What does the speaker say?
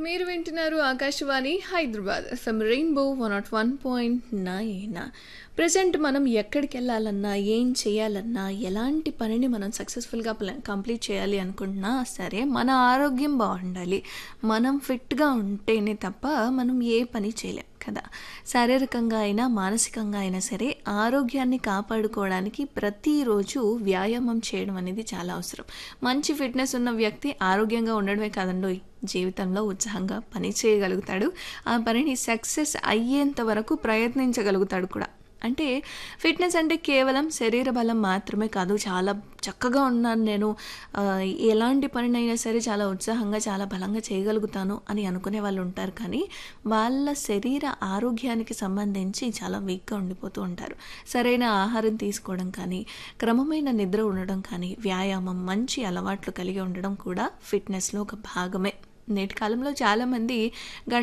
మీరు వింటున్నారు Akashvani Hyderabad FM rainbow one naught one point nine present మనం ఎక్కడికి వెళ్ళాలన్నా ఏం చేయాలన్నా ఎలాంటి పనిని మనం సక్సెస్ఫుల్గా కంప్లీట్ చేయాలి అనుకుంటున్నా సరే మన ఆరోగ్యం బాగుండాలి మనం ఫిట్గా ఉంటేనే తప్ప మనం ఏ పని చేయలేం కదా శారీరకంగా అయినా మానసికంగా అయినా సరే ఆరోగ్యాన్ని కాపాడుకోవడానికి ప్రతిరోజు వ్యాయామం చేయడం అనేది చాలా అవసరం మంచి ఫిట్నెస్ ఉన్న వ్యక్తి ఆరోగ్యంగా ఉండడమే కాదండోయ్ జీవితంలో ఉత్సాహంగా పని చేయగలుగుతాడు ఆ పనిని సక్సెస్ అయ్యేంత వరకు ప్రయత్నించగలుగుతాడు కూడా అంటే ఫిట్నెస్ అంటే కేవలం శరీర బలం మాత్రమే కాదు చాలా చక్కగా ఉన్నాను నేను ఆ, ఎలాంటి పనినైనా సరే చాలా ఉత్సాహంగా చాలా బలంగా చేయగలుగుతాను అని అనుకునే వాళ్ళు ఉంటారు కానీ వాళ్ళ శరీర ఆరోగ్యానికి సంబంధించి చాలా వీక్గా ఉండిపోతూ ఉంటారు సరైన ఆహారం తీసుకోవడం కానీ క్రమమైన నిద్ర ఉండడం కానీ వ్యాయామం మంచి అలవాట్లు కలిగి ఉండడం కూడా ఫిట్నెస్లో ఒక భాగమే నేటి కాలంలో చాలామంది